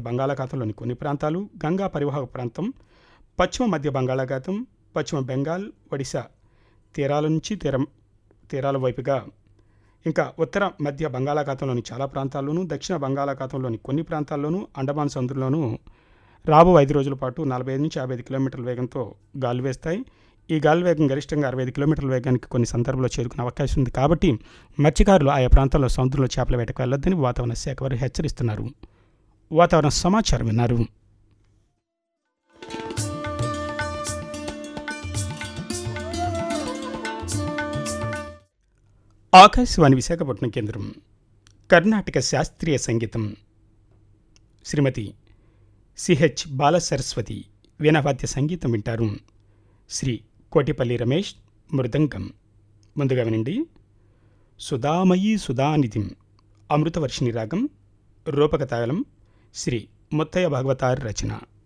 బంగాళాఖాతంలోని కొన్ని ప్రాంతాలు గంగా పరివాహక ప్రాంతం పశ్చిమ మధ్య బంగాళాఖాతం పశ్చిమ బెంగాల్ ఒడిశా తీరాల నుంచి తీరం తీరాల వైపుగా ఇంకా ఉత్తర మధ్య బంగాళాఖాతంలోని చాలా ప్రాంతాల్లోనూ దక్షిణ బంగాళాఖాతంలోని కొన్ని ప్రాంతాల్లోనూ అండమాన్ సముద్రంలోనూ రాబో ఐదు రోజుల పాటు నలభై ఐదు నుంచి యాభై ఐదు కిలోమీటర్ల వేగంతో గాలి వేస్తాయి ఈ గాలి వేగం గరిష్టంగా అరవై ఐదు కిలోమీటర్ల వేగానికి కొన్ని సందర్భాల్లో చేరుకునే అవకాశం ఉంది కాబట్టి మత్స్యకారులు ఆయా ప్రాంతాల్లో సముద్రంలో చేపల వేటకు వెళ్ళొద్దని వాతావరణ శాఖ వారు హెచ్చరిస్తున్నారు వాతావరణ సమాచారం విన్నారు ఆకాశవాణి విశాఖపట్నం కేంద్రం కర్ణాటక శాస్త్రీయ సంగీతం శ్రీమతి సిహెచ్ బాలసరస్వతి వీణావాద్య సంగీతం వింటారు శ్రీ కోటిపల్లి రమేష్ మృదంగం ముందుగా వినండి సుధామయీ సుధానిధిం అమృతవర్షిణి రాగం రూపకతాళం శ్రీ ముత్తయ్య భాగవతారి రచన